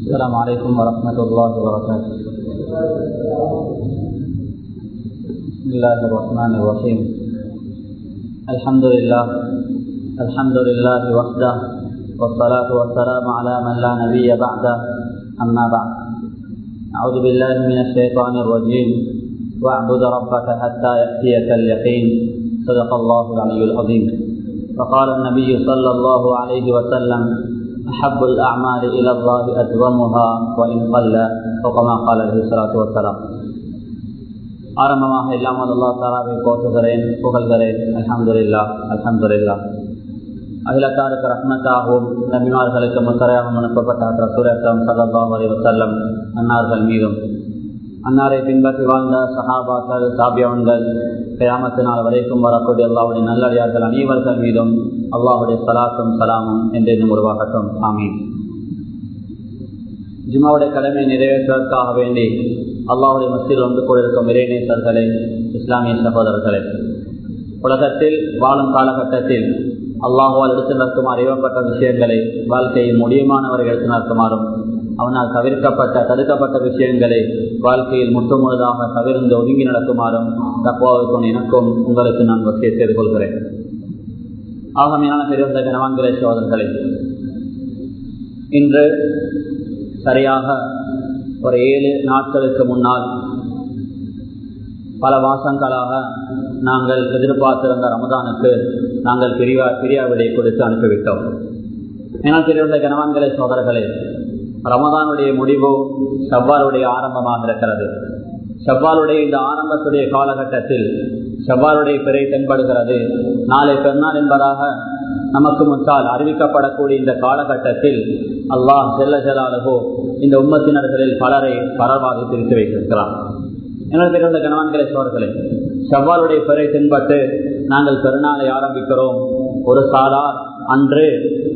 السلام عليكم ورحمة الله وبركاته بسم الله الرحمن الرحيم الحمد لله الحمد لله وحده والصلاة والسلام على من لا نبي بعده أما بعد أعوذ بالله من الشيطان الرجيم واعبد ربك حتى يأتيك اليقين صدق الله العلي العظيم فقال النبي صلى الله عليه وسلم أحب الأعمال إلى الله أدومها وإن قل وكما قال عليه الصلاة والسلام ஆரம்பமாக இல்லாமல் அல்லா தாலாவை போற்றுகிறேன் புகழ்கிறேன் அலமதுல்லா அலமதுல்லா அகிலத்தாருக்கு ரஹ்மத்தாகவும் நபிமார்களுக்கு முத்தரையாகவும் அனுப்பப்பட்ட ரசூரம் சல்லாஹ் அலி வசல்லம் அன்னார்கள் மீதும் அன்னாரை பின்பற்றி வாழ்ந்த சஹாபாக்கள் சாபியவன்கள் கிராமத்து நாள் வரைக்கும் வரக்கூடிய அல்லாவுடைய நல்லடியார்கள் அனைவர்கள் மீதும் அல்லாஹுடைய சலாத்தும் சலாமும் என்றென்றும் உருவாகட்டும் ஆமீன் ஜிமாவுடைய கடமை நிறைவேற்றுவதற்காக வேண்டி அல்லாவுடைய மத்தியில் வந்து கொண்டிருக்கும் இறைநேசர்களே இஸ்லாமிய சகோதரர்களே உலகத்தில் வாழும் காலகட்டத்தில் அல்லாஹுவால் எடுத்து நடக்குமாறு அறிவப்பட்ட விஷயங்களை வாழ்க்கையில் முடியுமானவர்கள் எடுத்து நடக்குமாறும் அவனால் தவிர்க்கப்பட்ட தடுக்கப்பட்ட விஷயங்களை வாழ்க்கையில் முற்றுமுழுதாக தவிர்ந்து ஒதுங்கி நடக்குமாறும் தப்போவுக்கும் எனக்கும் உங்களுக்கு நான் வசிய செய்து கொள்கிறேன் ஆகமையான பெரிய கனவான்களே சோதர்களே இன்று சரியாக ஒரு ஏழு நாட்களுக்கு முன்னால் பல மாசங்களாக நாங்கள் எதிர்பார்த்திருந்த ரமதானுக்கு நாங்கள் பிரிவா பிரியாவிடை கொடுத்து அனுப்பிவிட்டோம் ஏன்னா பெரிய கனவான்களே சோதர்களே ரமதானுடைய முடிவு செவ்வாலுடைய ஆரம்பமாக இருக்கிறது செவ்வாலுடைய இந்த ஆரம்பத்துடைய காலகட்டத்தில் செவ்வாலுடைய பிறை தென்படுகிறது நாளை பெருநாள் என்பதாக நமக்கு முன்னால் அறிவிக்கப்படக்கூடிய இந்த காலகட்டத்தில் அல்லாஹ் செல்ல செல்லாலகோ இந்த உம்மத்தினர்களில் பலரை பரவாக பிரித்து வைத்திருக்கிறான் எங்களுக்கு இருந்த கணவான்களே சோர்களே செவ்வாலுடைய பிறை தென்பட்டு நாங்கள் பெருநாளை ஆரம்பிக்கிறோம் ஒரு சாலார் அன்று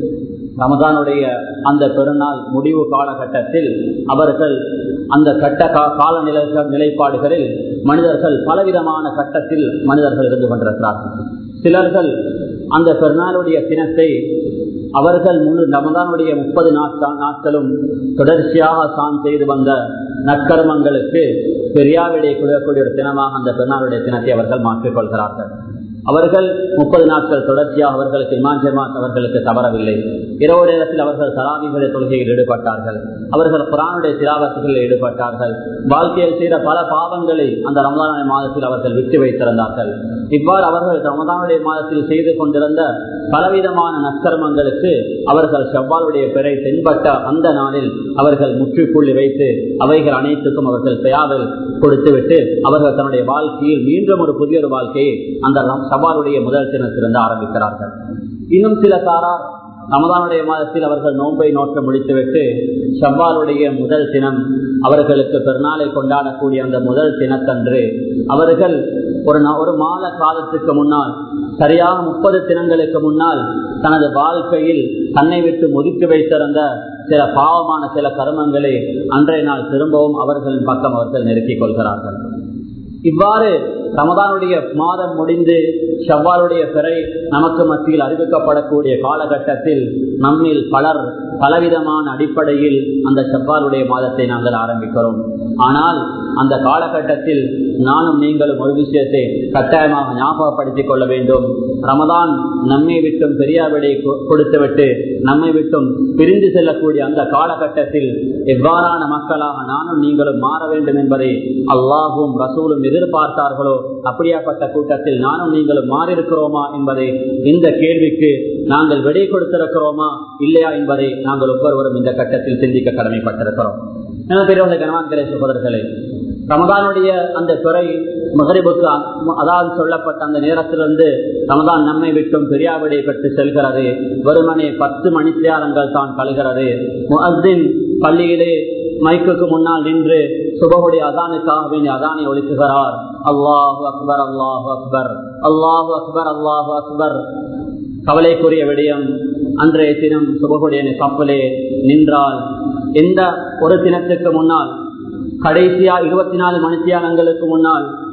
ரமதானுடைய அந்த பெருநாள் முடிவு காலகட்டத்தில் அவர்கள் அந்த கட்ட கால நிலை நிலைப்பாடுகளில் மனிதர்கள் பலவிதமான கட்டத்தில் மனிதர்கள் இருந்து கொண்டிருக்கிறார்கள் சிலர்கள் அந்த பெருநாளுடைய தினத்தை அவர்கள் முழு ரமதானுடைய முப்பது நாட்களும் தொடர்ச்சியாக சான் செய்து வந்த நற்கர்மங்களுக்கு பெரியாவிடையே கொடுக்கக்கூடிய ஒரு தினமாக அந்த பெருநாளுடைய தினத்தை அவர்கள் மாற்றிக்கொள்கிறார்கள் அவர்கள் முப்பது நாட்கள் தொடர்ச்சியாக அவர்களுக்கு இமான் ஜமாத் அவர்களுக்கு தவறவில்லை இரவு நேரத்தில் அவர்கள் சராபிகளை தொழுகையில் ஈடுபட்டார்கள் அவர்கள் குரானுடைய சிலாவத்துகளில் ஈடுபட்டார்கள் வாழ்க்கையில் செய்த பல பாவங்களை அந்த ரமதானுடைய மாதத்தில் அவர்கள் விட்டு வைத்திருந்தார்கள் இவ்வாறு அவர்கள் ரமதானுடைய மாதத்தில் செய்து கொண்டிருந்த பலவிதமான நற்கர்மங்களுக்கு அவர்கள் செவ்வாலுடைய பிறை தென்பட்ட அந்த நாளில் அவர்கள் முற்றுப்புள்ளி வைத்து அவைகள் அனைத்துக்கும் அவர்கள் பெயாவில் கொடுத்துவிட்டு அவர்கள் தன்னுடைய வாழ்க்கையில் மீண்டும் ஒரு புதிய ஒரு வாழ்க்கையை அந்த சவாலுடைய முதல் தினத்திலிருந்து ஆரம்பிக்கிறார்கள் இன்னும் சில சாரார் ரமதானுடைய மாதத்தில் அவர்கள் நோன்பை நோக்க முடித்துவிட்டு செவ்வாலுடைய முதல் தினம் அவர்களுக்கு பெருநாளை கொண்டாடக்கூடிய அந்த முதல் தினத்தன்று அவர்கள் ஒரு ஒரு மாத காலத்துக்கு முன்னால் சரியாக முப்பது தினங்களுக்கு முன்னால் தனது வாழ்க்கையில் தன்னை விட்டு முதுக்கி வைத்திருந்த சில பாவமான சில கருமங்களை அன்றைய நாள் திரும்பவும் அவர்களின் பக்கம் அவர்கள் நெருக்கிக் கொள்கிறார்கள் இவ்வாறு ரமதானுடைய மாதம் முடிந்து செவ்வாலுடைய பிறை நமக்கு மத்தியில் அறிவிக்கப்படக்கூடிய காலகட்டத்தில் நம்மில் பலர் பலவிதமான அடிப்படையில் அந்த செவ்வாலுடைய மாதத்தை நாங்கள் ஆரம்பிக்கிறோம் ஆனால் அந்த காலகட்டத்தில் நானும் நீங்களும் ஒரு விஷயத்தை கட்டாயமாக ஞாபகப்படுத்திக் கொள்ள வேண்டும் ரமதான் நம்மை விட்டும் பெரியாவிடை கொடுத்துவிட்டு நம்மை விட்டும் பிரிந்து செல்லக்கூடிய அந்த காலகட்டத்தில் எவ்வாறான மக்களாக நானும் நீங்களும் மாற வேண்டும் என்பதை அல்லாஹும் ரசூலும் எதிர்பார்த்தார்களோ அப்படியாப்பட்ட கூட்டத்தில் நானும் நீங்களும் மாறியிருக்கிறோமா என்பதை இந்த கேள்விக்கு நாங்கள் விடை கொடுத்திருக்கிறோமா இல்லையா என்பதை நாங்கள் ஒவ்வொருவரும் இந்த கட்டத்தில் சிந்திக்க கடமைப்பட்டிருக்கிறோம் பெரியவர்கள் கனவான்களே சகோதரர்களே ரமதானுடைய அந்த துறை மகரிபுக்கு அதாவது சொல்லப்பட்ட அந்த நேரத்திலிருந்து ரமதான் நம்மை விட்டும் பெரியாவிடை பெற்று செல்கிறது வெறுமனே பத்து மணித்தியாலங்கள் தான் கழுகிறது முஹின் பள்ளியிலே மைக்குக்கு முன்னால் நின்று சுபகுடைய அதானுக்காக வேண்டிய அதானை ஒழிக்குகிறார் அல்லாஹு அக்பர் அல்லாஹு அக்பர் அல்லாஹு அக்பர் அல்லாஹு அக்பர் கவலைக்குரிய விடயம் அன்றைய தினம் சுபகுடைய கப்பலே நின்றால் எந்த ஒரு தினத்துக்கு முன்னால் கடைசியா இருபத்தி நாலு மணித்தியாலங்களுக்கு முன்னால்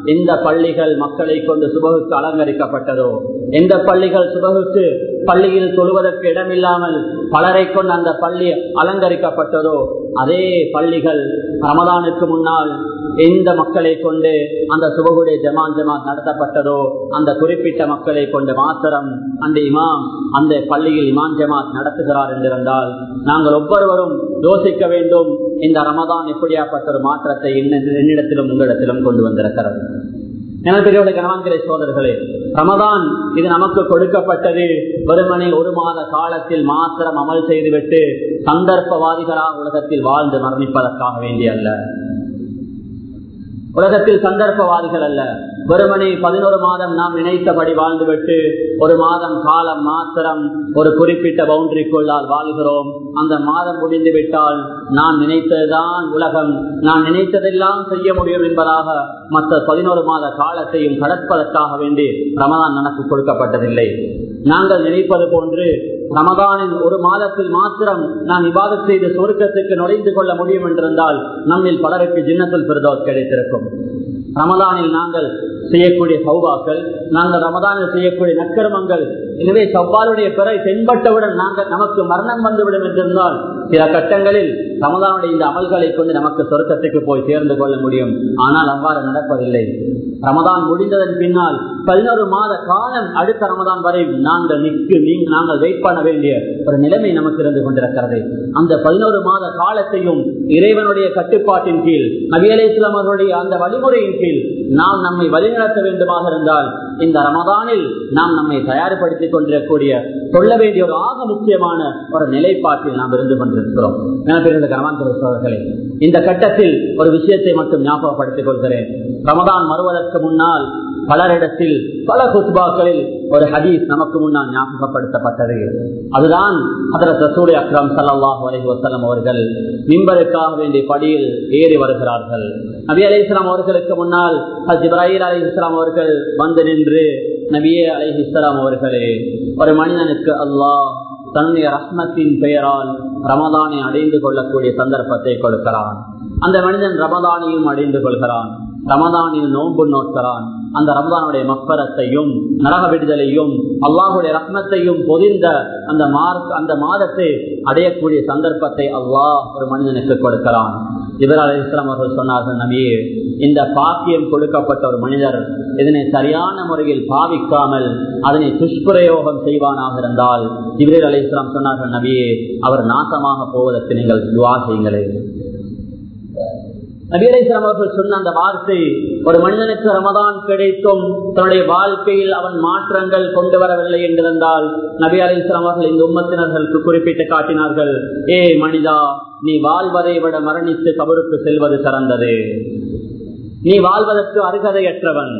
எந்த பள்ளிகள் மக்களை கொண்டு சுபகுக்கு அலங்கரிக்கப்பட்டதோ எந்த பள்ளிகள் சுபகுக்கு பள்ளியில் தொழுவதற்கு இடமில்லாமல் பலரை கொண்டு அந்த பள்ளி அலங்கரிக்கப்பட்டதோ அதே பள்ளிகள் ரமதானுக்கு முன்னால் எந்த மக்களை கொண்டு அந்த சுபகுடைய ஜமான் ஜமாத் நடத்தப்பட்டதோ அந்த குறிப்பிட்ட மக்களை கொண்டு மாத்திரம் அந்த இமாம் அந்த பள்ளியில் இமாம் ஜமாத் நடத்துகிறார் என்றிருந்தால் நாங்கள் ஒவ்வொருவரும் யோசிக்க வேண்டும் இந்த ரமதான் எப்படியாப்பட்ட ஒரு மாற்றத்தை என்னிடத்திலும் உங்களிடத்திலும் கொண்டு வந்திருக்கிறது எனது கணவான்களே சோதர்களே ரமதான் இது நமக்கு கொடுக்கப்பட்டது வெறுமனை ஒரு மாத காலத்தில் மாத்திரம் அமல் செய்துவிட்டு சந்தர்ப்பவாதிகளாக உலகத்தில் வாழ்ந்து மரணிப்பதற்காக வேண்டிய அல்ல உலகத்தில் சந்தர்ப்பவாதிகள் அல்ல வெறுமனை பதினோரு மாதம் நாம் நினைத்தபடி வாழ்ந்துவிட்டு ஒரு மாதம் காலம் மாத்திரம் ஒரு குறிப்பிட்ட பவுண்டரிக்குள்ளால் வாழ்கிறோம் அந்த மாதம் முடிந்து விட்டால் நான் நினைத்ததுதான் உலகம் நான் நினைத்ததெல்லாம் செய்ய முடியும் என்பதாக மற்ற பதினோரு மாத காலத்தையும் கடற்பதற்காக வேண்டி ரமதான் நமக்கு கொடுக்கப்பட்டதில்லை நாங்கள் நினைப்பது போன்று ரமதானின் ஒரு மாதத்தில் மாத்திரம் நான் விவாதம் செய்து சொருக்கத்துக்கு நுழைந்து கொள்ள முடியும் என்றிருந்தால் நம்மில் பலருக்கு ஜின்னத்தில் பெருதோஸ் கிடைத்திருக்கும் ரமதானில் நாங்கள் செய்யக்கூடிய சௌபாக்கள் நாங்கள் ரமதானில் செய்யக்கூடிய நற்கர்மங்கள் எனவே சவ்வாலுடைய பிறை தென்பட்டவுடன் நாங்கள் நமக்கு மரணம் வந்துவிடும் என்றிருந்தால் சில கட்டங்களில் ரமதானுடைய இந்த அமல்களை கொண்டு நமக்கு சொர்க்கத்துக்கு போய் சேர்ந்து கொள்ள முடியும் ஆனால் அவ்வாறு நடப்பதில்லை ரமதான் முடிந்ததன் பின்னால் பதினோரு மாத காலம் அடுத்த ரமதான் வரை நாங்கள் நிற்கு நாங்கள் வெயிட் பண்ண வேண்டிய ஒரு நிலைமை நமக்கு இருந்து கொண்டிருக்கிறது அந்த பதினோரு மாத காலத்தையும் இறைவனுடைய கட்டுப்பாட்டின் கீழ் நபியலை இஸ்லாம் அவர்களுடைய அந்த வழிமுறையின் கீழ் நாம் நம்மை வழிநடத்த வேண்டுமாக இருந்தால் இந்த ரமதானில் நாம் நம்மை தயார்படுத்திக் கொண்டிருக்கக்கூடிய சொல்ல வேண்டிய ஒரு ஆக முக்கியமான ஒரு நிலைப்பாட்டில் நாம் இருந்து கொண்டிருக்கிறோம் கணவான்களே இந்த கட்டத்தில் ஒரு விஷயத்தை மட்டும் ஞாபகப்படுத்திக் கொள்கிறேன் ரமதான் வருவதற்கு முன்னால் பலரிடத்தில் பல குத்பாக்களில் ஒரு ஹதீஸ் நமக்கு முன்னால் ஞாபகப்படுத்தப்பட்டது அதுதான் அதற்கு ரசூலை அக்ரம் சல்லாஹ் அலஹி வசலம் அவர்கள் மிம்பருக்காக வேண்டிய படியில் ஏறி வருகிறார்கள் நபி அலி இஸ்லாம் அவர்களுக்கு முன்னால் ஹஜ் இப்ராஹிம் அலி இஸ்லாம் அவர்கள் வந்து நின்று நபியே அலி இஸ்லாம் அவர்களே ஒரு மனிதனுக்கு அல்லாஹ் தன்னுடைய ரஹ்மத்தின் பெயரால் ரமதானை அடைந்து கொள்ளக்கூடிய சந்தர்ப்பத்தை கொடுக்கிறான் அந்த மனிதன் ரமதானையும் அடைந்து கொள்கிறான் ரமதானில் நோன்பு நோக்கிறான் அந்த ரமதானுடைய மப்பரத்தையும் நரக விடுதலையும் அல்லாஹுடைய ரத்னத்தையும் பொதிந்த அந்த மார்க் அந்த மாதத்தை அடையக்கூடிய சந்தர்ப்பத்தை அல்லாஹ் ஒரு மனிதனுக்கு கொடுக்கிறான் இவர் அலி இஸ்லாம் அவர்கள் சொன்னார்கள் நபியே இந்த பாக்கியம் கொடுக்கப்பட்ட ஒரு மனிதர் இதனை சரியான முறையில் பாவிக்காமல் அதனை துஷ்பிரயோகம் செய்வானாக இருந்தால் இவரே அலி இஸ்லாம் சொன்னார்கள் நபியே அவர் நாசமாக போவதற்கு நீங்கள் துவா செய்யுங்களேன் நபீரேஸ்வரம் அவர்கள் சொன்ன அந்த வார்த்தை ஒரு மனிதனுக்கு ரமதான் கிடைத்தும் தன்னுடைய வாழ்க்கையில் அவன் மாற்றங்கள் கொண்டு வரவில்லை என்றிருந்தால் நபி அலிஸ்லாம் அவர்கள் இந்த உம்மத்தினர்களுக்கு குறிப்பிட்டு காட்டினார்கள் ஏ மனிதா நீ வாழ்வதை விட மரணித்து கபருக்கு செல்வது சிறந்தது நீ வாழ்வதற்கு அருகதையற்றவன்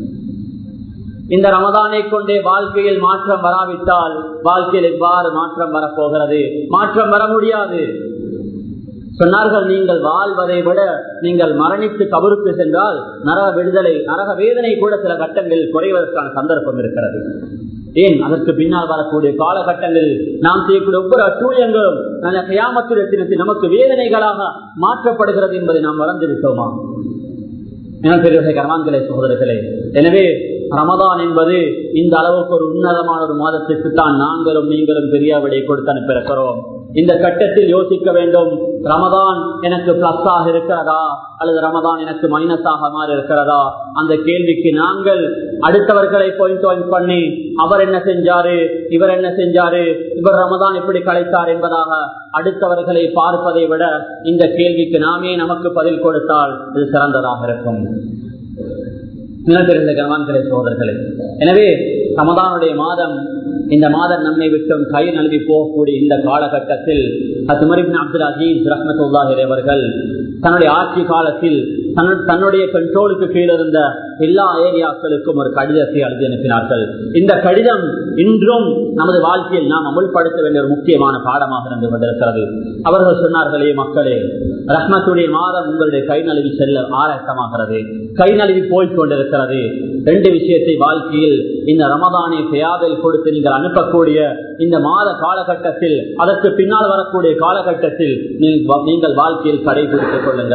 இந்த ரமதானை கொண்டே வாழ்க்கையில் மாற்றம் வராவிட்டால் வாழ்க்கையில் எவ்வாறு மாற்றம் வரப்போகிறது மாற்றம் வர முடியாது சொன்னார்கள் நீங்கள் வாழ்வதை விட நீங்கள் மரணித்து கபருக்கு சென்றால் நரக விடுதலை நரக வேதனை கூட சில கட்டங்களில் குறைவதற்கான சந்தர்ப்பம் இருக்கிறது ஏன் அதற்கு பின்னால் வரக்கூடிய காலகட்டங்களில் நாம் செய்யக்கூடிய ஒவ்வொரு அட்டூழியங்களும் நல்ல கையாமத்துடைய நமக்கு வேதனைகளாக மாற்றப்படுகிறது என்பதை நாம் மறந்திருக்கோமா கரவான்களே சகோதரர்களே எனவே ரமதான் என்பது இந்த அளவுக்கு ஒரு உன்னதமான ஒரு மாதத்திற்கு தான் நாங்களும் நீங்களும் பெரிய விடை கொடுத்து அனுப்பியிருக்கிறோம் இந்த கட்டத்தில் யோசிக்க வேண்டும் ரமதான் எனக்கு பிளஸ் ஆக இருக்கிறதா அல்லது ரமதான் எனக்கு மைனஸ் ஆக மாறி இருக்கிறதா அந்த கேள்விக்கு நாங்கள் அடுத்தவர்களை பாயிண்ட் பாயிண்ட் பண்ணி அவர் என்ன செஞ்சாரு இவர் என்ன செஞ்சாரு இவர் ரமதான் எப்படி கலைத்தார் என்பதாக அடுத்தவர்களை பார்ப்பதை விட இந்த கேள்விக்கு நாமே நமக்கு பதில் கொடுத்தால் இது சிறந்ததாக இருக்கும் நிலத்திருந்த கனவான்களே சோதர்களே எனவே ரமதானுடைய மாதம் இந்த மாதம் நம்மை விட்டும் கை நழுவி போகக்கூடிய இந்த காலகட்டத்தில் அசுமரிபின் அப்துல் அஜீஸ் ரஹமத்துல்லாஹிர் அவர்கள் தன்னுடைய ஆட்சி காலத்தில் தன்னுடைய கண்ட்ரோலுக்கு கீழ் இருந்த எல்லா ஏரியாக்களுக்கும் ஒரு கடிதத்தை எழுதி அனுப்பினார்கள் இந்த கடிதம் இன்றும் நமது வாழ்க்கையில் நாம் அமுல்படுத்த வேண்டிய ஒரு முக்கியமான பாடமாக இருந்து கொண்டிருக்கிறது அவர்கள் சொன்னார்களே மக்களே ரஹ்மத்துடைய மாதம் உங்களுடைய கை நழுவி செல்ல ஆரட்டமாகிறது கை நழுவி போய்க் கொண்டிருக்கிறது ரெண்டு விஷயத்தை வாழ்க்கையில் இந்த ரமதானை பெயாவில் கொடுத்து நீங்கள் அனுப்பக்கூடிய இந்த மாத காலகட்டத்தில் அதற்கு பின்னால் வரக்கூடிய காலகட்டத்தில் நீங்கள் வாழ்க்கையில் கடைபிடித்துக் கொள்ளுங்கள்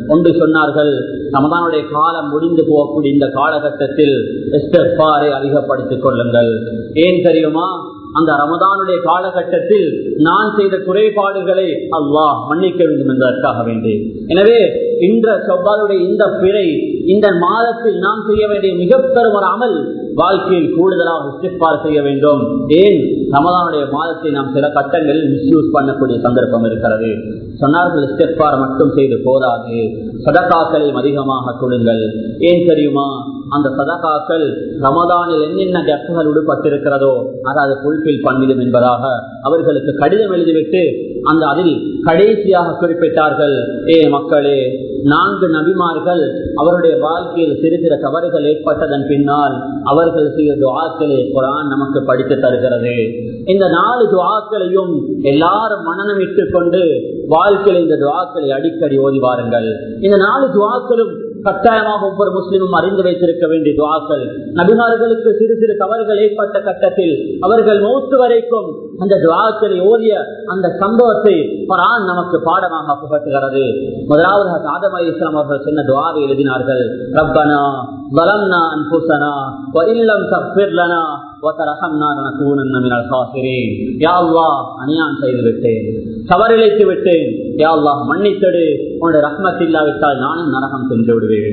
ஒன்று சொன்னார்கள் ரமதானுடைய காலம் முடிந்து போகக்கூடிய இந்த காலகட்டத்தில் இஸ்திஃபாரை அதிகப்படுத்திக் கொள்ளுங்கள் ஏன் தெரியுமா அந்த ரமதானுடைய காலகட்டத்தில் நான் செய்த குறைபாடுகளை அல்லாஹ் மன்னிக்க வேண்டும் என்பதற்காக வேண்டி எனவே இன்ற செவ்வாளுடைய இந்த பிறை இந்த மாதத்தில் நாம் செய்ய வேண்டிய மிக பெரும் ஒரு அமல் வாழ்க்கையில் கூடுதலாக இஸ்திஃபார் செய்ய வேண்டும் ஏன் ரமதானுடைய மாதத்தை நாம் சில கட்டங்களில் மிஸ்யூஸ் பண்ணக்கூடிய சந்தர்ப்பம் இருக்கிறது சொன்னார்கள் இஸ்திஃபார் மட்டும் செய்து போதாது சதக்காக்களையும் அதிகமாக கொடுங்கள் ஏன் தெரியுமா அந்த சதகாக்கள் ரமதானில் என்னென்ன கப்புகள் விடுபட்டிருக்கிறதோ அதை அது புல்பில் பண்ணிடும் என்பதாக அவர்களுக்கு கடிதம் எழுதிவிட்டு அந்த அதில் கடைசியாக குறிப்பிட்டார்கள் ஏ மக்களே நான்கு நபிமார்கள் அவருடைய வாழ்க்கையில் சிறு சிறு தவறுகள் ஏற்பட்டதன் பின்னால் அவர்கள் செய்த துவாக்களை குரான் நமக்கு படித்து தருகிறது இந்த நாலு துவாக்களையும் எல்லாரும் மனநமிட்டுக் கொண்டு வாழ்க்கையில் இந்த துவாக்களை அடிக்கடி ஓதி வாருங்கள் இந்த நாலு துவாக்களும் கட்டாயமாக ஒவ்வொரு முஸ்லிமும் அறிந்து வைத்திருக்க வேண்டிய துவாக்கள் நபிமார்களுக்கு சிறு சிறு தவறுகள் ஏற்பட்ட கட்டத்தில் அவர்கள் மூத்து வரைக்கும் அந்த துவாக்களை ஓதிய அந்த சம்பவத்தை குரான் நமக்கு பாடமாக புகட்டுகிறது முதலாவது ஆதம் அலி இஸ்லாம் அவர்கள் சொன்ன துவாவை எழுதினார்கள் ரப்பனா ظلمنا انفسنا وان لم تغفر لنا وترحمنا لنكونن من الخاسرين يا الله அநியாயம் செய்து விட்டேன் தவறிழைத்து விட்டேன் யா அல்லாஹ் மன்னித்தடு உன்னுடைய ரஹ்மத் இல்லாவிட்டால் நானும் நரகம் சென்று விடுவேன்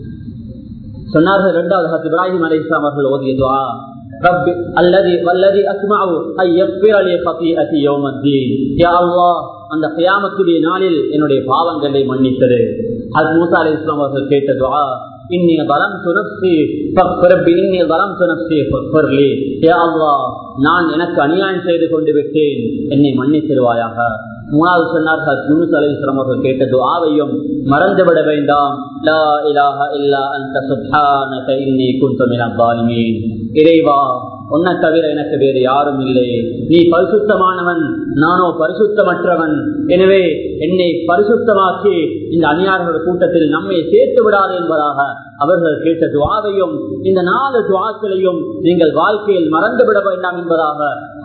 சொன்னார்கள் இரண்டாவது ஹத் இப்ராஹிம் அலி இஸ்லாம் அவர்கள் ஓதிய துவா رب الذي والذي اسمع ان يغفر لي خطيئتي يوم الدين يا الله அந்த கியாமத்துடைய நாளில் என்னுடைய பாவங்களை மன்னித்தது அது மூசா அலி இஸ்லாம் அவர்கள் கேட்ட துவா இன்னி ظلمت نفسي فاغفر ربي اني ظلمت نفسي فاغفر لي يا الله நான் எனக்கு அநியாயம் செய்து கொண்டு விட்டேன் என்னை மன்னித்திருவாயாக மூணாவது சொன்னார்கள் யூனுஸ் அலைஹிஸ்ஸலாம் அவர்கள் கேட்ட துஆவையும் மறந்துவிட வேண்டாம் லா இலாஹ இல்லா அன்த சுப்ஹானக இன்னி குன்து மினல் ஸாலிமீன் இறைவா உன்னை தவிர எனக்கு வேறு யாரும் இல்லை நீ பரிசுத்தமானவன் நானோ பரிசுத்தமற்றவன் எனவே என்னை பரிசுத்தமாக்கி இந்த அந்நியார்களோட கூட்டத்தில் நம்மை சேர்த்து விடாது என்பதாக அவர்கள் கேட்ட துவாவையும் இந்த நாலு துவாக்களையும் நீங்கள் வாழ்க்கையில் மறந்து விட வேண்டாம் என்பதாக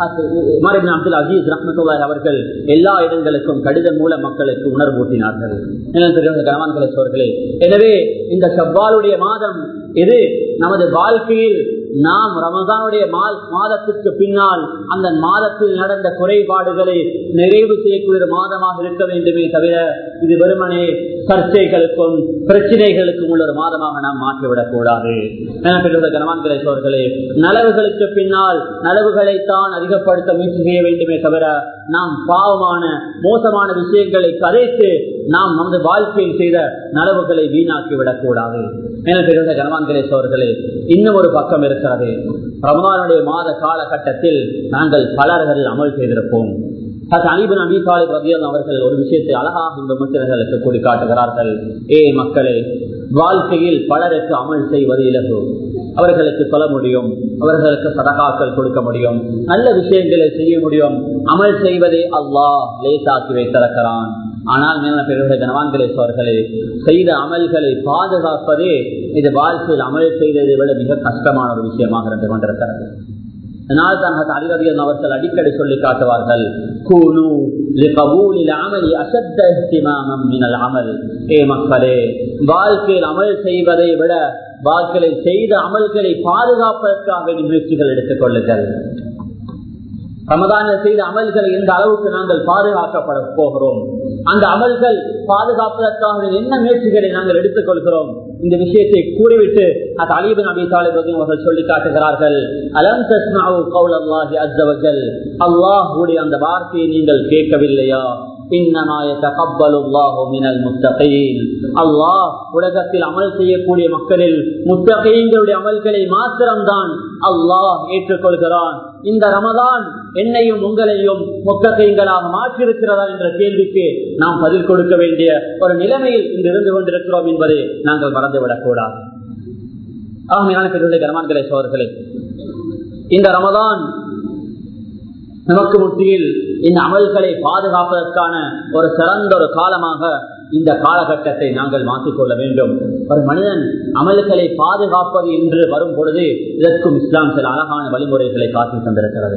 அப்துல் அஜீஸ் ரஹமத்துல்லாய் அவர்கள் எல்லா இடங்களுக்கும் கடிதம் மூலம் மக்களுக்கு உணர்வூட்டினார்கள் கனவான்களை சோர்களே எனவே இந்த செவ்வாளுடைய மாதம் இது நமது வாழ்க்கையில் நாம் ரமதானுடைய மாதத்திற்கு பின்னால் அந்த மாதத்தில் நடந்த குறைபாடுகளை நிறைவு செய்யக்கூடிய மாதமாக இருக்க வேண்டுமே தவிர இது வெறுமனே சர்ச்சைகளுக்கும் பிரச்சனைகளுக்கும் உள்ள ஒரு மாதமாக நாம் மாற்றிவிடக் கூடாது கனவான்களை சோர்களே நலவுகளுக்கு பின்னால் நலவுகளைத்தான் அதிகப்படுத்த முயற்சி செய்ய வேண்டுமே தவிர நாம் பாவமான மோசமான விஷயங்களை கதைத்து நாம் நமது வாழ்க்கையில் செய்த நலவுகளை வீணாக்கி விடக்கூடாது என கனவான்களே சோர்களே இன்னும் ஒரு பக்கம் இருக்கிறது ரமதானுடைய மாத காலகட்டத்தில் நாங்கள் பலர்கள் அமல் செய்திருப்போம் அலிபன் அபி சாலிப் ரதியல் அவர்கள் ஒரு விஷயத்தை அழகாக இந்த முத்திரர்களுக்கு கூறி காட்டுகிறார்கள் ஏ மக்களே வாழ்க்கையில் பலருக்கு அமல் செய்வது இலகு அவர்களுக்கு சொல்ல முடியும் அவர்களுக்கு சதகாக்கள் கொடுக்க முடியும் நல்ல விஷயங்களை செய்ய முடியும் அமல் செய்வதை அல்லாஹ் லேசாக்கி வைத்திருக்கிறான் ஆனால் மேலான பெருடைய கனவான்களே சோர்களே செய்த அமல்களை பாதுகாப்பதே இது வாழ்க்கையில் அமல் செய்ததை விட மிக கஷ்டமான ஒரு விஷயமாக இருந்து கொண்டிருக்கிறது அதனால் தான் அலிரவியன் அவர்கள் அடிக்கடி சொல்லி காட்டுவார்கள் கூனு ஏ மக்களே வாழ்க்கையில் அமல் செய்வதை விட வாழ்க்கையில் செய்த அமல்களை பாதுகாப்பதற்காக முயற்சிகள் எடுத்துக் கொள்ளுங்கள் ரமதானில் செய்த அமல்களை எந்த அளவுக்கு நாங்கள் பாதுகாக்கப்பட போகிறோம் அந்த அமல்கள் பாதுகாப்பதற்காக என்ன முயற்சிகளை நாங்கள் எடுத்துக் கொள்கிறோம் இந்த விஷயத்தை கூறிவிட்டு அது அலிபின் அபி தாலிப் அவர்கள் சொல்லி காட்டுகிறார்கள் அலம் தஸ்மாவு கவுல் அல்லாஹி அஸ்ஸவஜல் அல்லாஹுடைய அந்த வார்த்தையை நீங்கள் கேட்கவில்லையா உலகத்தில் அமல் செய்யக்கூடிய மக்களில் முத்தகைங்களுடைய அமல்களை மாத்திரம்தான் அல்லாஹ் ஏற்றுக்கொள்கிறான் இந்த ரமதான் என்னையும் உங்களையும் முத்தகைங்களாக மாற்றிருக்கிறதா என்ற கேள்விக்கு நாம் பதில் கொடுக்க வேண்டிய ஒரு நிலைமையில் இங்கு இருந்து கொண்டிருக்கிறோம் என்பதை நாங்கள் மறந்துவிடக் கூடாது ஆகையான பெருடைய கனவான்களே சோர்களே இந்த ரமதான் நமக்கு முற்றியில் இந்த அமல்களை பாதுகாப்பதற்கான ஒரு சிறந்த ஒரு காலமாக இந்த காலகட்டத்தை நாங்கள் மாற்றிக்கொள்ள வேண்டும் ஒரு மனிதன் அமல்களை பாதுகாப்பது என்று வரும் பொழுது இதற்கும் இஸ்லாம் சில அழகான வழிமுறைகளை காட்டி தந்திருக்கிறது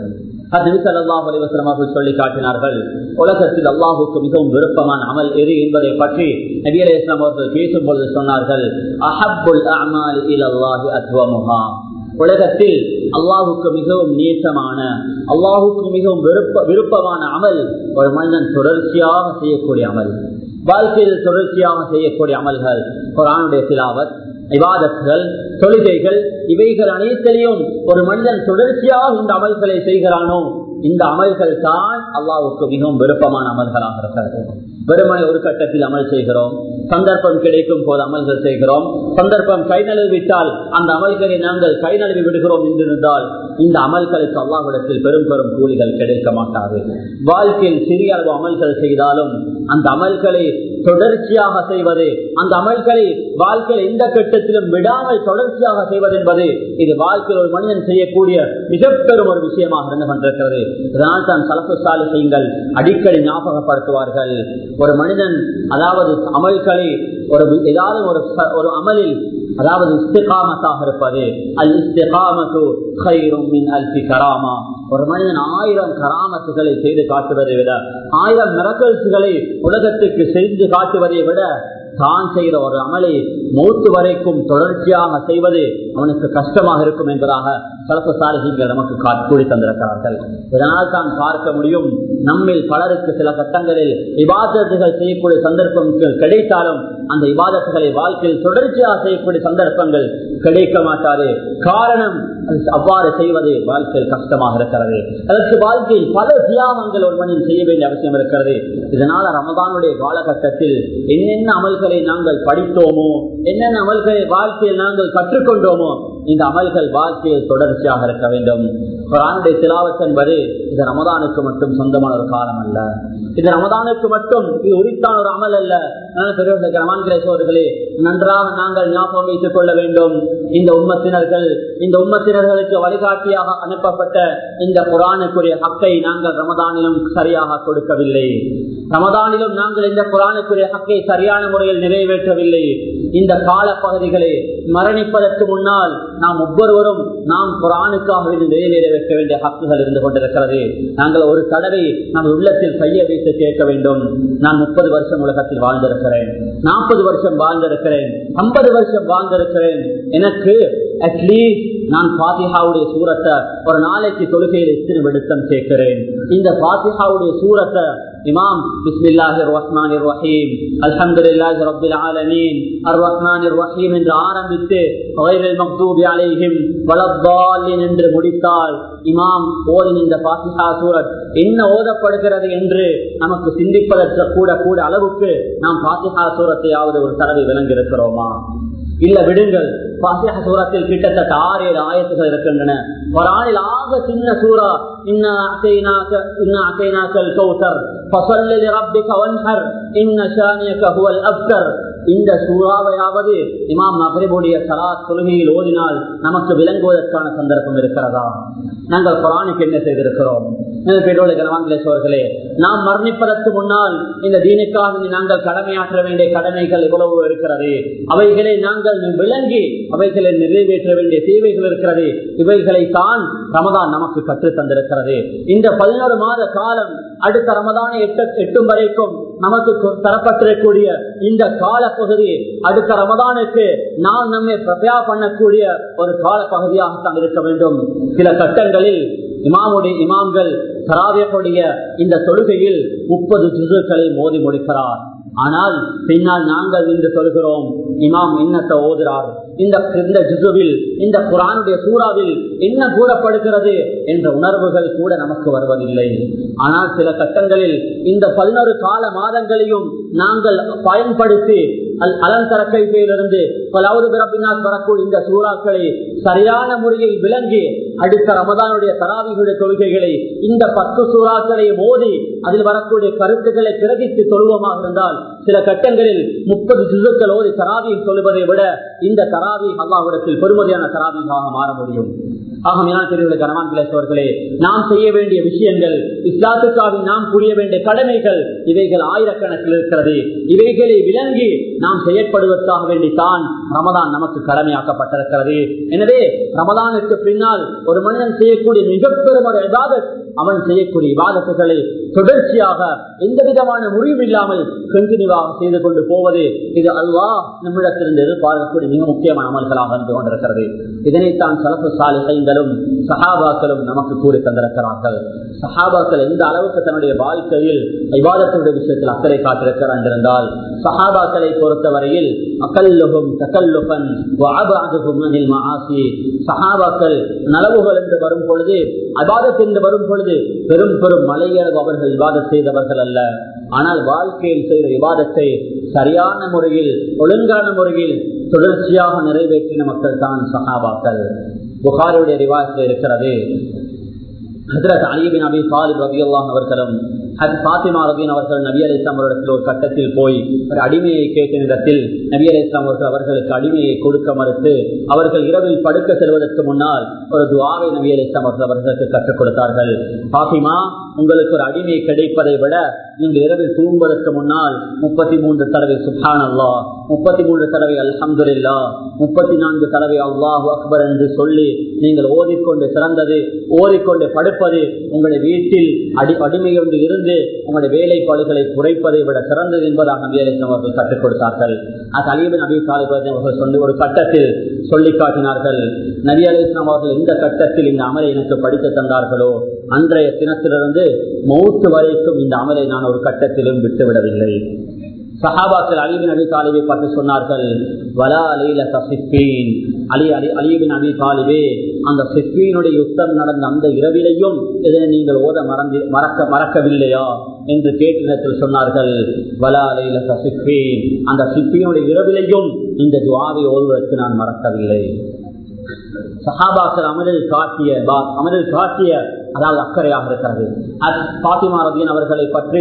அவர்கள் சொல்லி காட்டினார்கள் உலகத்தில் அல்லாஹுக்கு மிகவும் விருப்பமான அமல் எது என்பதை பற்றி நபி அலி இஸ்லாம் அவர்கள் பேசும் பொழுது சொன்னார்கள் அஹப்புல் அமால் இலல்லாஹி அத்வமுஹா உலகத்தில் அல்லாஹுக்கு மிகவும் நேசமான அல்லாஹுக்கு மிகவும் விருப்ப விருப்பமான அமல் ஒரு மனிதன் தொடர்ச்சியாக செய்யக்கூடிய அமல் வாழ்க்கையில் தொடர்ச்சியாக செய்யக்கூடிய அமல்கள் குரானுடைய சிலாவத் விவாதங்கள் தொழுகைகள் இவைகள் அனைத்திலையும் ஒரு மனிதன் தொடர்ச்சியாக இந்த அமல்களை செய்கிறானோ இந்த அமல்கள் தான் அல்லாவுக்கு மிகவும் விருப்பமான அமல்களாக இருக்கிறது வெறுமனை ஒரு கட்டத்தில் அமல் செய்கிறோம் சந்தர்ப்பம் கிடைக்கும் போது அமல்கள் செய்கிறோம் சந்தர்ப்பம் கை நழுவிட்டால் அந்த அமல்களை நாங்கள் கை நழுவி விடுகிறோம் என்றிருந்தால் இந்த அமல்களுக்கு அல்லாவிடத்தில் பெரும் பெரும் கூலிகள் கிடைக்க மாட்டாது வாழ்க்கையில் சிறிய அளவு அமல்கள் செய்தாலும் அந்த அமல்களை தொடர்ச்சியாக செய்வது அந்த அமல்களை வாழ்க்கையில் எந்த கட்டத்திலும் விடாமல் தொடர்ச்சியாக செய்வது என்பது இது வாழ்க்கையில் ஒரு மனிதன் செய்யக்கூடிய மிக பெரும் ஒரு விஷயமாக இருந்து கொண்டிருக்கிறது இதனால் தான் சலப்பு சாலிகள் அடிக்கடி ஞாபகப்படுத்துவார்கள் ஒரு மனிதன் அதாவது அமல்களை ஒரு ஏதாவது ஒரு ஒரு அமலில் அதாவது இஸ்திகாமத்தாக இருப்பது அல் இஸ்திகாமத்து அல்பி கராமா ஒரு மனிதன் ஆயிரம் கராமத்துகளை செய்து காட்டுவதை விட ஆயிரம் மிரக்கல்ஸுகளை உலகத்துக்கு செய்து காட்டுவதை விட தான் செய்கிற ஒரு அமலை மூத்து வரைக்கும் தொடர்ச்சியாக செய்வது அவனுக்கு கஷ்டமாக இருக்கும் என்பதாக சலப்பு சாரசிகள் நமக்கு கூறி தந்திருக்கிறார்கள் இதனால் தான் பார்க்க முடியும் நம்மில் பலருக்கு சில கட்டங்களில் விவாதத்துகள் செய்யக்கூடிய சந்தர்ப்பங்கள் கிடைத்தாலும் அந்த விவாதத்துகளை வாழ்க்கையில் தொடர்ச்சியாக செய்யக்கூடிய சந்தர்ப்பங்கள் கிடைக்க மாட்டாது காரணம் அவ்வாறு செய்வது வாழ்க்கையில் கஷ்டமாக இருக்கிறது அதற்கு வாழ்க்கையில் பல தியாகங்கள் ஒரு மனிதன் செய்ய வேண்டிய அவசியம் இருக்கிறது இதனால ரமதானுடைய காலகட்டத்தில் என்னென்ன அமல்களை நாங்கள் படித்தோமோ என்னென்ன அமல்களை வாழ்க்கையில் நாங்கள் கற்றுக்கொண்டோமோ இந்த அமல்கள் வாழ்க்கையில் தொடர்ச்சியாக இருக்க வேண்டும் குரானுடைய திலாவத் என்பது இது ரமதானுக்கு மட்டும் சொந்தமான ஒரு காலம் அல்ல இது ரமதானுக்கு மட்டும் இது உரித்தான ஒரு அமல் அல்ல பெரியவர்களே சோர்களே நன்றாக நாங்கள் ஞாபகம் வைத்துக் கொள்ள வேண்டும் இந்த உம்மத்தினர்கள் இந்த உம்மத்தினர்களுக்கு வழிகாட்டியாக அனுப்பப்பட்ட இந்த குரானுக்குரிய ஹக்கை நாங்கள் ரமதானிலும் சரியாக கொடுக்கவில்லை ரமதானிலும் நாங்கள் இந்த குரானுக்குரிய ஹக்கை சரியான முறையில் நிறைவேற்றவில்லை இந்த கால பகுதிகளை மரணிப்பதற்கு முன்னால் நாம் ஒவ்வொருவரும் நாம் குரானுக்காக இது நிறைவேற வைக்க வேண்டிய ஹக்குகள் இருந்து கொண்டிருக்கிறது நாங்கள் ஒரு தடவை நம் உள்ளத்தில் கையை வைத்து கேட்க வேண்டும் நான் முப்பது வருஷம் உலகத்தில் வாழ்ந்திருக்கிறேன் நாற்பது வருஷம் வாழ்ந்திருக்கிறேன் ஐம்பது வருஷம் வாழ்ந்திருக்கிறேன் எனக்கு அட்லீஸ்ட் நான் பாத்திஹாவுடைய சூரத்தை ஒரு நாளைக்கு தொழுகையில் எத்தனை விடுத்தம் சேர்க்கிறேன் இந்த பாத்திஹாவுடைய சூரத்தை இமாம் பிஸ்மில்லாஹிர் ரஹ்மானிர் ரஹீம் அல்ஹம்துலில்லாஹி ரப்பில் ஆலமீன் அர் ரஹ்மானிர் ரஹீம் என்று ஆரம்பித்து கைரில் மக்தூபி அலைஹிம் வலத்தாலின் என்று முடித்தால் இமாம் ஓதின் இந்த பாத்திஹா சூரத் என்ன ஓதப்படுகிறது என்று நமக்கு சிந்திப்பதற்கு கூட கூட அளவுக்கு நாம் பாத்திஹா சூரத்தையாவது ஒரு தடவை விளங்கி இருக்கிறோமா இல்ல விடுங்கள் பாசிஹ சூரத்தில் கிட்டத்தட்ட ஆறு ஏழு ஆயத்துகள் இருக்கின்றன ஒரு ஆணில் ஆக சின்ன சூறா இன்ன அசைனாக்க இன்ன அசைனாக்கல் கௌசர் ஃபஸல்லி லிரப்பிக வன்ஹர் இன்ன ஷானியக ஹுவல் அப்தர் இந்த சூறாவையாவது இமாம் மகரிபுடைய சலாத் தொழுகையில் ஓதினால் நமக்கு விளங்குவதற்கான சந்தர்ப்பம் இருக்கிறதா நாங்கள் குரானுக்கு என்ன செய்திருக்கிறோம் கனவாங்களேஸ்வர்களே நாம் மரணிப்பதற்கு முன்னால் இந்த தீனுக்காக நாங்கள் கடமையாற்ற வேண்டிய கடமைகள் எவ்வளவு இருக்கிறது அவைகளை நாங்கள் விளங்கி அவைகளை நிறைவேற்ற வேண்டிய தேவைகள் இருக்கிறது இவைகளை தான் ரமதான் நமக்கு கற்றுத் தந்திருக்கிறது இந்த பதினோரு மாத காலம் அடுத்த ரமதானை எட்ட எட்டும் வரைக்கும் நமக்கு தரப்பட்டிருக்கக்கூடிய இந்த கால பகுதி அடுத்த ரமதானுக்கு நாம் நம்மை பிரபயா பண்ணக்கூடிய ஒரு கால பகுதியாகத்தான் இருக்க வேண்டும் சில கட்டங்களில் இமாமுடைய இமாம்கள் சராவியக்கூடிய இந்த தொழுகையில் முப்பது ஜுசுக்களை மோதி முடிக்கிறார் ஆனால் பின்னால் நாங்கள் இன்று சொல்கிறோம் இமாம் என்னத்தை ஓதுறார் இந்த இந்த ஜுசுவில் இந்த குரானுடைய சூறாவில் என்ன கூறப்படுகிறது என்ற உணர்வுகள் கூட நமக்கு வருவதில்லை ஆனால் சில கட்டங்களில் இந்த பதினோரு கால மாதங்களையும் நாங்கள் பயன்படுத்தி அலந்தர கைப்பையிலிருந்து பலாவது பிறப்பினால் வரக்கூடிய இந்த சூறாக்களை சரியான முறையில் விளங்கி அடுத்த ரமதானுடைய தராவிகளுடைய கொள்கைகளை இந்த பத்து சூறாக்களை மோதி அதில் வரக்கூடிய கருத்துக்களை கிரகித்து தொழுவமாக இருந்தால் சில கட்டங்களில் முப்பது சுசுக்கள் ஓதி தராவியில் சொல்லுவதை விட இந்த தராவி அல்லாவிடத்தில் பெருமதியான தராவியாக மாற முடியும் ஆக மேலான பெரியவர்களே கனவான் கிளேசவர்களே நாம் செய்ய வேண்டிய விஷயங்கள் இஸ்லாத்துக்காக நாம் புரிய வேண்டிய கடமைகள் இவைகள் ஆயிரக்கணக்கில் இருக்கிறது இவைகளை விளங்கி நாம் செயற்படுவதற்காக வேண்டித்தான் ரமதான் நமக்கு கடமையாக்கப்பட்டிருக்கிறது எனவே ரமதானுக்கு பின்னால் ஒரு மனிதன் செய்யக்கூடிய மிக பெரும் ஒரு இபாதத் அவன் செய்யக்கூடிய இபாதத்துகளை தொடர்ச்சியாக எந்த விதமான முடிவு இல்லாமல் கண்டினியூவாக செய்து கொண்டு போவது இது அல்லாஹ் நம்மிடத்திலிருந்து எதிர்பார்க்கக்கூடிய மிக முக்கியமான அமல்களாக இருந்து கொண்டிருக்கிறது இதனைத்தான் சலப்பு சாலிகளும் சஹாபாக்களும் நமக்கு கூறி தந்திருக்கிறார்கள் சஹாபாக்கள் எந்த அளவுக்கு தன்னுடைய வாழ்க்கையில் விவாதத்தினுடைய விஷயத்தில் அக்கறை காட்டிருக்கிறார் என்றால் சஹாபாக்களை பொறுத்தவரையில் அகல்லுகும் தகல்லுகன் ஆசி சஹாபாக்கள் நலவுகள் என்று வரும் பொழுது அபாதத் என்று வரும் பொழுது பெரும் பெரும் மலையளவு அவர்கள் விவாதம் செய்தவர்கள் அல்ல ஆனால் வாழ்க்கையில் செய்த விவாதத்தை சரியான முறையில் ஒழுங்கான முறையில் தொடர்ச்சியாக நிறைவேற்றின மக்கள் தான் சஹாபாக்கள் புகாருடைய ரிவாயத்தில் இருக்கிறது ஹசரத் அலிபின் அபி சாலிப் ரபி அல்லான் அவர்களும் பாத்திமா ரபீன் அவர்கள் நபி அலி இஸ்லாம் அவரிடத்தில் ஒரு கட்டத்தில் போய் ஒரு அடிமையை கேட்ட நேரத்தில் நபி அலி இஸ்லாம் அவர்கள் அவர்களுக்கு அடிமையை கொடுக்க மறுத்து அவர்கள் இரவில் படுக்க செல்வதற்கு முன்னால் ஒரு துவாவை நபி அலி இஸ்லாம் அவர்கள் அவர்களுக்கு கற்றுக் கொடுத்தார்கள் பாத்திமா உங்களுக்கு ஒரு அடிமை கிடைப்பதை விட நீங்கள் இரவில் தூங்குவதற்கு முன்னால் முப்பத்தி மூன்று தடவை சுஹான் அல்லா முப்பத்தி மூன்று தடவை அல்ஹம்துல்லா முப்பத்தி நான்கு தடவை அல்லாஹு அக்பர் என்று சொல்லி நீங்கள் ஓதிக்கொண்டு சிறந்தது ஓதிக்கொண்டு படுப்பது உங்களுடைய வீட்டில் அடி அடிமை ஒன்று இருந்து உங்களுடைய வேலைப்பாடுகளை குறைப்பதை விட சிறந்தது என்பதாக நபி அலிஸ்லாம் அவர்கள் கற்றுக் கொடுத்தார்கள் அது அலிபின் நபி காலிபாஜன் அவர்கள் சொல்லி ஒரு கட்டத்தில் சொல்லி காட்டினார்கள் நபி அலி இஸ்லாம் அவர்கள் எந்த கட்டத்தில் இந்த அமலை எனக்கு படித்து தந்தார்களோ அன்றைய தினத்திலிருந்து மௌத்து வரைக்கும் இந்த அமலை நான் ஒரு கட்டத்திலும் விட்டுவிடவில்லை சஹாபாக்கள் அலிபின் அபி தாலிபை பார்த்து சொன்னார்கள் வலா அலில சிப்பீன் அலி அலி அலிபின் அபி தாலிபே அந்த சிப்பீனுடைய யுத்தம் நடந்த அந்த இரவிலையும் இதனை நீங்கள் ஓத மறந்து மறக்க மறக்கவில்லையா என்று கேட்டினத்தில் சொன்னார்கள் வலா அலில சிப்பீன் அந்த சிப்பியினுடைய இரவிலையும் இந்த துவாவை ஓதுவதற்கு நான் மறக்கவில்லை சஹாபாக்கள் அமரில் காட்டிய அமரில் காட்டிய அதாவது அக்கறையாக இருக்கிறது பாத்திமா ரபியன் அவர்களை பற்றி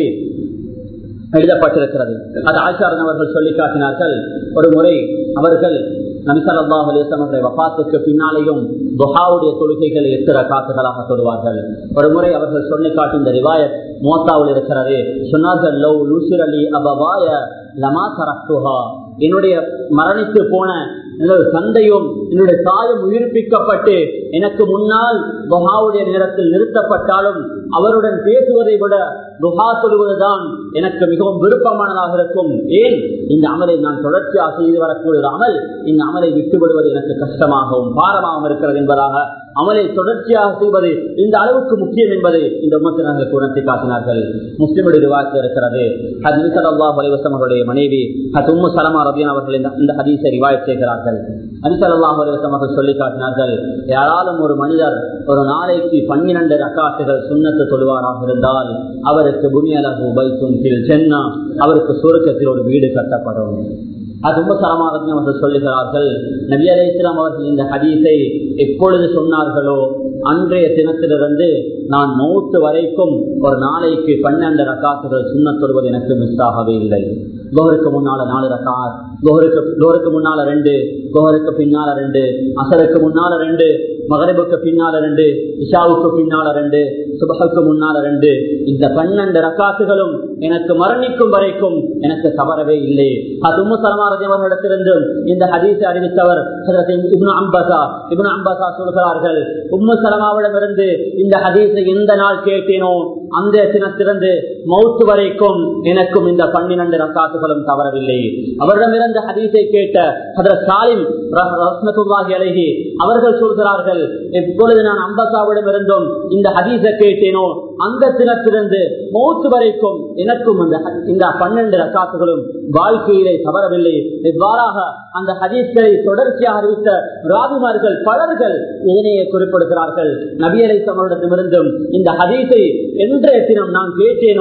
எழுதப்பட்டிருக்கிறது அது ஆச்சாரன் அவர்கள் சொல்லி காட்டினார்கள் ஒரு முறை அவர்கள் நபிசல்லா அலிசனுடைய வபாத்துக்கு பின்னாலேயும் துஹாவுடைய தொழுகைகள் எத்திர காத்துகளாக தொடுவார்கள் ஒரு முறை அவர்கள் சொல்லி காட்டி இந்த ரிவாயத் மோத்தாவில் இருக்கிறது சொன்னார்கள் லவ் லூசிர் அலி அபவாய லமா சரக்துஹா என்னுடைய மரணித்து போன என்னோட தந்தையும் என்னுடைய தாயும் உயிர்ப்பிக்கப்பட்டு எனக்கு முன்னால் துஹாவுடைய நேரத்தில் நிறுத்தப்பட்டாலும் அவருடன் பேசுவதை விட துஹா சொல்வதுதான் எனக்கு மிகவும் விருப்பமானதாக இருக்கும் ஏன் இந்த அமலை நான் தொடர்ச்சியாக செய்து வரக்கூடிய அமல் இந்த அமலை விட்டுவிடுவது எனக்கு கஷ்டமாகவும் பாரமாகவும் இருக்கிறது என்பதாக அமலை தொடர்ச்சியாக செய்வது இந்த அளவுக்கு முக்கியம் என்பதை இந்த உமத்தினர்களுக்கு உணர்த்தி காட்டினார்கள் முஸ்லிமுடைய வாக்கு இருக்கிறது அது நிசலல்லா வலிவசம் அவருடைய மனைவி அது உம்மு சலமா ரபியன் அவர்கள் இந்த ஹதீஸை ரிவாய் செய்கிறார்கள் அனிசல்லாஹ் அலிவசம் அவர்கள் சொல்லி காட்டினார்கள் யாராலும் ஒரு மனிதர் ஒரு நாளைக்கு பன்னிரண்டு ரக்காட்டுகள் சுண்ணத்து தொழுவாராக இருந்தால் அவருக்கு புனியலகு பைத்தும் சென்னா அவருக்கு சுருக்கத்தில் ஒரு வீடு கட்டப்படும் அது ரொம்ப தரமாக அவர்கள் சொல்லுகிறார்கள் நபி அலி இஸ்லாம் அவர்கள் இந்த ஹதீஸை எப்பொழுது சொன்னார்களோ அன்றைய தினத்திலிருந்து நான் மௌத்து வரைக்கும் ஒரு நாளைக்கு பன்னெண்டு ரக்காத்துகள் சுண்ண தொடுவது எனக்கு மிஸ் ஆகவே இல்லை கோருக்கு முன்னால நாலு ரக்காத் கோருக்கு கோருக்கு முன்னால ரெண்டு கோருக்கு பின்னால ரெண்டு அசருக்கு முன்னால ரெண்டு மகரிபுக்கு பின்னால ரெண்டு இஷாவுக்கு பின்னால ரெண்டு சுபகுக்கு முன்னால ரெண்டு இந்த பன்னெண்டு ரக்காத்துகளும் எனக்கு மரணிக்கும் வரைக்கும் எனக்கு தவறவே இல்லை அது உம்மு சலமாரதி அவர்களிடத்திலிருந்தும் இந்த ஹதீஸை அறிவித்தவர் இப்னு அம்பசா இப்னு அம்பசா சொல்கிறார்கள் உம்மு சலமாவிடமிருந்து இந்த ஹதீஸை எந்த நாள் கேட்டேனோ அந்த தினத்திலிருந்து மௌத்து வரைக்கும் எனக்கும் இந்த பன்னிரண்டு ரக்காத்துகளும் தவறவில்லை அவரிடமிருந்து ஹதீஸை கேட்ட ஹதரத் சாலிம் ரஹ்மத்துல்லாஹி அலைஹி அவர்கள் சொல்கிறார்கள் எப்பொழுது நான் அம்பசாவிடம் இருந்தும் இந்த ஹதீஸை கேட்டேனோ அந்த தினத்திலிருந்து மௌத்து வரைக்கும் எனக்கும் அந்த இந்த பன்னெண்டு ரக்காத்துகளும் வாழ்க்கையிலே தவறவில்லை இவ்வாறாக அந்த ஹதீஸ்களை தொடர்ச்சியாக அறிவித்த ராபிமார்கள் பலர்கள் இதனையே குறிப்பிடுகிறார்கள் நபியலை சமரிடத்திலிருந்தும் இந்த ஹதீஸை என்றைய தினம் நான் கேட்டேனோ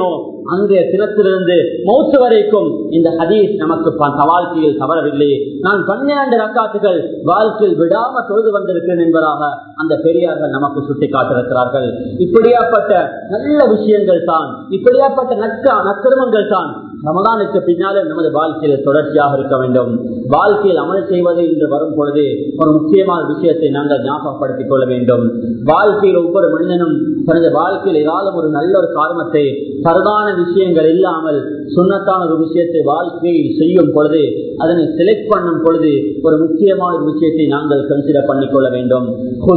அன்றைய தினத்திலிருந்து மௌத்து வரைக்கும் இந்த ஹதீஸ் நமக்கு வாழ்க்கையில் தவறவில்லை நான் பன்னிரண்டு ரக்காத்துகள் வாழ்க்கையில் விடாம தொழுது வந்திருக்கேன் என்பதாக அந்த பெரியார்கள் நமக்கு சுட்டி காட்டிருக்கிறார்கள் இப்படியாப்பட்ட நல்ல விஷயங்கள் தான் இப்படியாப்பட்ட நற்கா நற்கருமங்கள் தான் ரமதானுக்கு பின்னாலே நமது வாழ்க்கையில் தொடர்ச்சியாக இருக்க வேண்டும் வாழ்க்கையில் அமல் செய்வது என்று வரும் பொழுது ஒரு முக்கியமான விஷயத்தை நாங்கள் ஞாபகப்படுத்திக் கொள்ள வேண்டும் வாழ்க்கையில் ஒவ்வொரு மனிதனும் தனது வாழ்க்கையில் ஏதாவது ஒரு நல்ல ஒரு காரணத்தை சரதான விஷயங்கள் இல்லாமல் சுண்ணத்தான ஒரு விஷயத்தை வாழ்க்கையில் செய்யும் பொழுது அதனை செலக்ட் பண்ணும் பொழுது ஒரு முக்கியமான ஒரு விஷயத்தை நாங்கள் கன்சிடர் பண்ணிக்கொள்ள வேண்டும்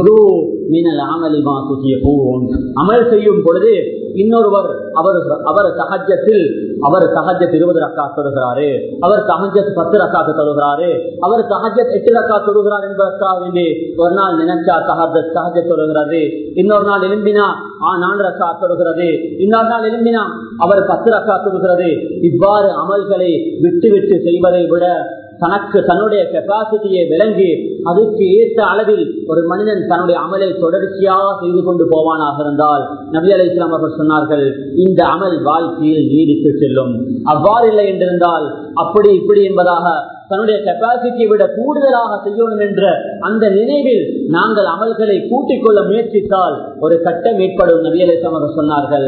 அமல் செய்யும் பொழுது இன்னொருவர் அவர் அவர் சகஜத்தில் அவர் சகஜத் இருபது ரக்கா தொழுகிறாரு அவர் சகஜத் பத்து ரக்கா தொழுகிறாரு அவர் சகஜத் எட்டு ரக்கா தொழுகிறார் என்பதற்காக வேண்டி ஒரு நாள் நினைச்சா சகஜத் சகஜத் தொழுகிறது இன்னொரு நாள் எழும்பினா ஆ நான்கு ரக்கா தொழுகிறது இன்னொரு நாள் எழும்பினா அவர் பத்து ரக்கா தொழுகிறது இவ்வாறு அமல்களை விட்டு விட்டு செய்வதை விட தனக்கு தன்னுடைய கெப்பாசிட்டியை விளங்கி அதுக்கு ஏற்ற அளவில் ஒரு மனிதன் தன்னுடைய அமலை தொடர்ச்சியாக செய்து கொண்டு போவானாக இருந்தால் நபி அலி இஸ்லாம் அவர்கள் சொன்னார்கள் இந்த அமல் வாழ்க்கையில் நீடித்து செல்லும் அவ்வாறு இல்லை என்றிருந்தால் அப்படி இப்படி என்பதாக தன்னுடைய கெப்பாசிட்டியை விட கூடுதலாக செய்யணும் என்ற அந்த நினைவில் நாங்கள் அமல்களை கூட்டிக் கொள்ள முயற்சித்தால் ஒரு கட்டம் ஏற்படும் நபியலை சமக சொன்னார்கள்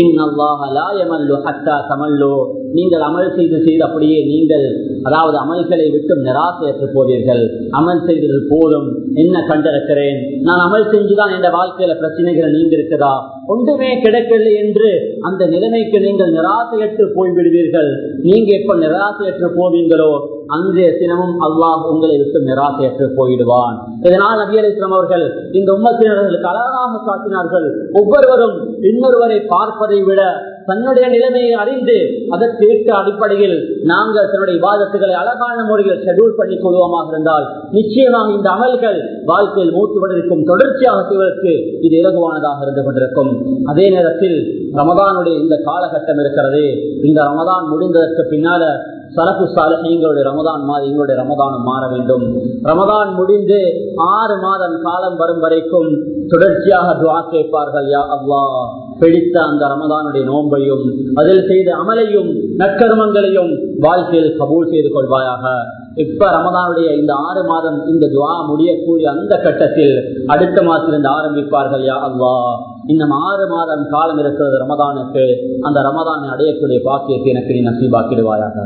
நீங்கள் அமல் செய்து செய்து அப்படியே நீங்கள் அதாவது அமல்களை விட்டு நிராசையற்று போவீர்கள் அமல் செய்தது போதும் என்ன கண்டிருக்கிறேன் நான் அமல் செஞ்சுதான் என் வாழ்க்கையில பிரச்சனைகள் நீங்க இருக்குதா ஒன்றுமே கிடைக்கவில்லை என்று அந்த நிலைமைக்கு நீங்கள் நிராசையற்று போய்விடுவீர்கள் நீங்க எப்ப நிராசையற்று போவீங்களோ அன்றைய தினமும் அல்லாஹ் உங்களை விட்டு நிராசையற்று போயிடுவான் இதனால் நபி அலிஸ்லாம் அவர்கள் இந்த உம்மத்தினர்களுக்கு அழகாக காட்டினார்கள் ஒவ்வொருவரும் இன்னொருவரை பார்ப்பதை விட தன்னுடைய நிலைமையை அறிந்து அதற்கு ஏற்ற அடிப்படையில் நாங்கள் தன்னுடைய விவாதத்துகளை அழகான முறையில் ஷெடியூல் பண்ணிக் கொள்வோமாக இருந்தால் நிச்சயமாக இந்த அமல்கள் வாழ்க்கையில் மூட்டுவதற்கும் தொடர்ச்சியாக செய்வதற்கு இது இலகுவானதாக இருந்து கொண்டிருக்கும் அதே நேரத்தில் ரமதானுடைய இந்த காலகட்டம் இருக்கிறது இந்த ரமதான் முடிந்ததற்கு பின்னால சலப்பு சாலை எங்களுடைய ரமதான் மாதம் எங்களுடைய ரமதானம் மாற வேண்டும் ரமதான் முடிந்து ஆறு மாதம் காலம் வரும் வரைக்கும் தொடர்ச்சியாக துவா கேட்பார்கள் யா அவ்வா பிடித்த அந்த ரமதானுடைய நோன்பையும் அதில் செய்த அமலையும் நற்கருமங்களையும் வாழ்க்கையில் கபூல் செய்து கொள்வாயாக இப்ப ரமதானுடைய இந்த ஆறு மாதம் இந்த துவா முடியக்கூடிய அந்த கட்டத்தில் அடுத்த மாதத்திலிருந்து ஆரம்பிப்பார்கள் யா அவ்வா இன்னும் ஆறு மாதம் காலம் இருக்கிறது ரமதானுக்கு அந்த ரமதானை அடையக்கூடிய பாக்கியத்தை எனக்கு நீ நசீபாக்கிடுவாயாக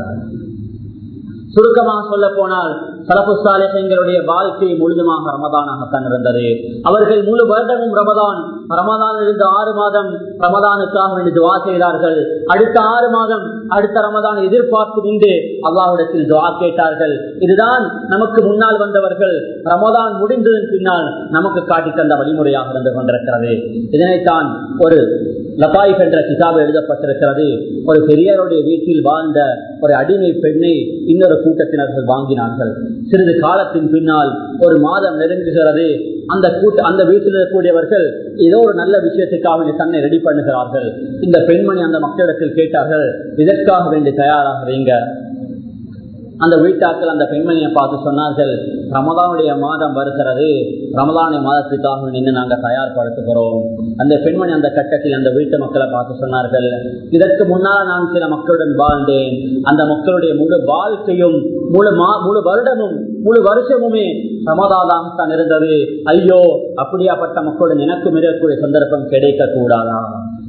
சுருக்கமாக சொல்ல போனால் சலப்பு சாலைகளுடைய வாழ்க்கை முழுதுமாக ரமதானாகத்தான் இருந்தது அவர்கள் முழு வருடமும் ரமதான் ரமதான் இருந்து ஆறு மாதம் ரமதானுக்காக வேண்டி துவா செய்தார்கள் அடுத்த ஆறு மாதம் அடுத்த ரமதான் எதிர்பார்த்து நின்று அல்லாஹிடத்தில் துவா கேட்டார்கள் இதுதான் நமக்கு முன்னால் வந்தவர்கள் ரமதான் முடிந்ததன் பின்னால் நமக்கு காட்டி தந்த வழிமுறையாக இருந்து கொண்டிருக்கிறது இதனைத்தான் ஒரு லபாயிப் என்ற கிதாபு எழுதப்பட்டிருக்கிறது ஒரு பெரியவருடைய வீட்டில் வாழ்ந்த ஒரு அடிமை பெண்ணை இன்னொரு கூட்டத்தினர்கள் வாங்கினார்கள் சிறிது காலத்தின் பின்னால் ஒரு மாதம் நெருங்குகிறது அந்த கூட்ட அந்த வீட்டில் இருக்கக்கூடியவர்கள் ஏதோ ஒரு நல்ல விஷயத்துக்காக தன்னை ரெடி பண்ணுகிறார்கள் இந்த பெண்மணி அந்த மக்களிடத்தில் கேட்டார்கள் இதற்காக வேண்டி தயாராக வைங்க அந்த வீட்டாக்கள் அந்த பெண்மணியை பார்த்து சொன்னார்கள் ரமதானுடைய மாதம் வருகிறது ரமதானுடைய மாதத்துக்காக நின்று நாங்கள் தயார்படுத்துகிறோம் அந்த பெண்மணி அந்த கட்டத்தில் அந்த வீட்டு மக்களை பார்த்து சொன்னார்கள் இதற்கு முன்னால் நான் சில மக்களுடன் வாழ்ந்தேன் அந்த மக்களுடைய முழு வாழ்க்கையும் முழு மா முழு வருடமும் முழு வருஷமுமே சமாதானத்தான் இருந்தது ஐயோ அப்படியாப்பட்ட மக்களுடன் எனக்கும் இருக்கக்கூடிய சந்தர்ப்பம் கிடைக்க கூடாதா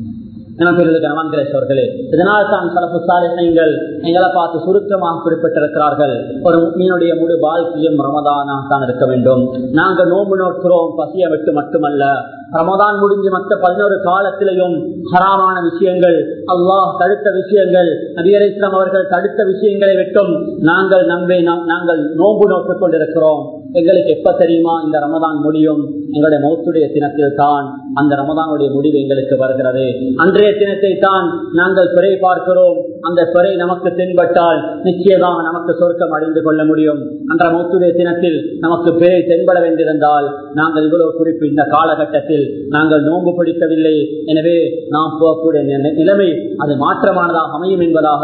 கனவான்களேஸ்வர்களே இதனால் தான் சலப்பு சாலைகள் எங்களை பார்த்து சுருக்கமாக குறிப்பிட்டிருக்கிறார்கள் ஒரு மீனுடைய முழு வாழ்க்கையும் ரமதானாக தான் இருக்க வேண்டும் நாங்கள் நோம்பு நோக்கிறோம் பசிய விட்டு மட்டுமல்ல ரமதான் முடிஞ்சு மற்ற பதினோரு காலத்திலையும் ஹராமான விஷயங்கள் அல்லாஹ் தடுத்த விஷயங்கள் நபியர் இஸ்லாம் அவர்கள் தடுத்த விஷயங்களை விட்டும் நாங்கள் நம்பி நாங்கள் நோன்பு நோக்கிக் கொண்டிருக்கிறோம் எங்களுக்கு எப்ப தெரியுமா இந்த ரமதான் முடியும் எங்களுடைய மௌத்துடைய தினத்தில் தான் அந்த ரமதானுடைய முடிவு எங்களுக்கு வருகிறது அன்றைய தினத்தை தான் நாங்கள் பிறை பார்க்கிறோம் அந்த பிறை நமக்கு தென்பட்டால் நிச்சயமாக நமக்கு சொர்க்கம் அடைந்து கொள்ள முடியும் அன்ற மௌத்துடைய தினத்தில் நமக்கு பிறை தென்பட வேண்டியிருந்தால் நாங்கள் இவ்வளவு குறிப்பு இந்த காலகட்டத்தில் நாங்கள் நோன்பு பிடிக்கவில்லை எனவே நாம் போகக்கூடிய நிலைமை அது மாற்றமானதாக அமையும் என்பதாக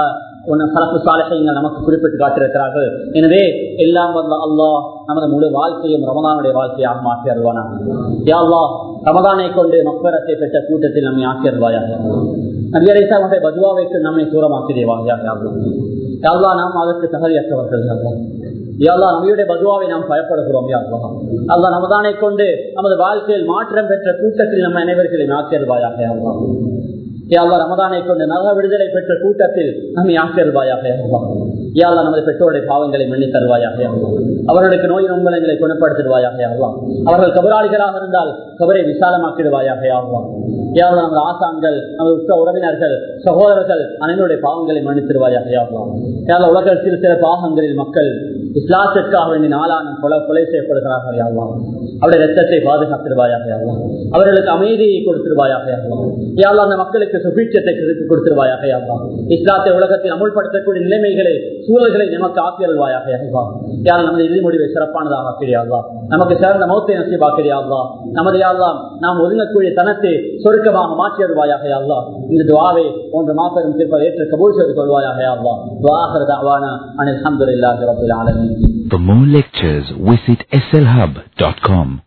உன்னை பரப்பு சாலைகள் நமக்கு குறிப்பிட்டு காட்டிருக்கிறார்கள் எனவே எல்லாம் வந்த அல்லாஹ் நமது முழு வாழ்க்கையும் ரமதானுடைய வாழ்க்கையாக மாற்றி அருவானா யாழ்லா ரமதானை கொண்டு மக்கரத்தை பெற்ற கூட்டத்தில் நம்மை ஆக்கி அருவாயாக நபியரேசா வகை பதுவாவைக்கு நம்மை தூரமாக்கிறேவாக யாழ்லா நாம் அதற்கு தகுதியற்றவர்கள் யாழ்லா நம்முடைய பதுவாவை நாம் பயப்படுகிறோம் யாழ்லா அல்லா ரமதானை கொண்டு நமது வாழ்க்கையில் மாற்றம் பெற்ற கூட்டத்தில் நம்ம அனைவர்களையும் ஆக்கியருவாயாக யாழ்லா யாழ்லா ரமதானை கொண்டு நல விடுதலை பெற்ற கூட்டத்தில் நம்மை ஆக்கியருவாயாக யாழ்லா நமது பெற்றோருடைய பாவங்களை மன்னி தருவாயாக அவர்களுக்கு நோய் நொம்பலங்களை குணப்படுத்திடுவாயாக ஆகலாம் அவர்கள் கபராளிகளாக இருந்தால் கபரை விசாலமாக்கிடுவாயாக ஆகலாம் யாவது நமது ஆசான்கள் நமது உற்ற உறவினர்கள் சகோதரர்கள் அனைவருடைய பாவங்களை மன்னித்திருவாயாக ஆகலாம் யாவது உலகத்தில் சில பாகங்களில் மக்கள் இஸ்லாத்திற்காக வேண்டிய நாளான கொலை கொலை செய்யப்படுகிறார்கள் யாவலாம் அவருடைய ரத்தத்தை பாதுகாத்திருவாயாக யாவலாம் அவர்களுக்கு அமைதியை கொடுத்திருவாயாக யாவலாம் யாவலாம் அந்த மக்களுக்கு சுபீட்சத்தை கொடுத்திருவாயாக யாவலாம் இஸ்லாத்தை உலகத்தில் அமுல்படுத்தக்கூடிய நிலைமைகளை சூழல்களை நமக்கு ஆக்கியல்வாயாக யாவலாம் யாரும் நமது இறுதி முடிவை சிறப்பானதாக ஆக்கிறியாங்களா நமக்கு சிறந்த மௌத்தை நசிபாக்கிறியாங்களா நமது யாவலாம் நாம் ஒதுங்கக்கூடிய தனத்தை சொருக்கமாக மாற்றியருவாயாக யாவலா இந்த துவாவை போன்ற மாபெரும் தீர்ப்பதை ஏற்று கபூல் செய்து கொள்வாயாக யாவலா துவாகர் தாவான அனில் அஹமதுல்லாஹி ரபில் ஆலமீன் For more lectures, visit slhub.com.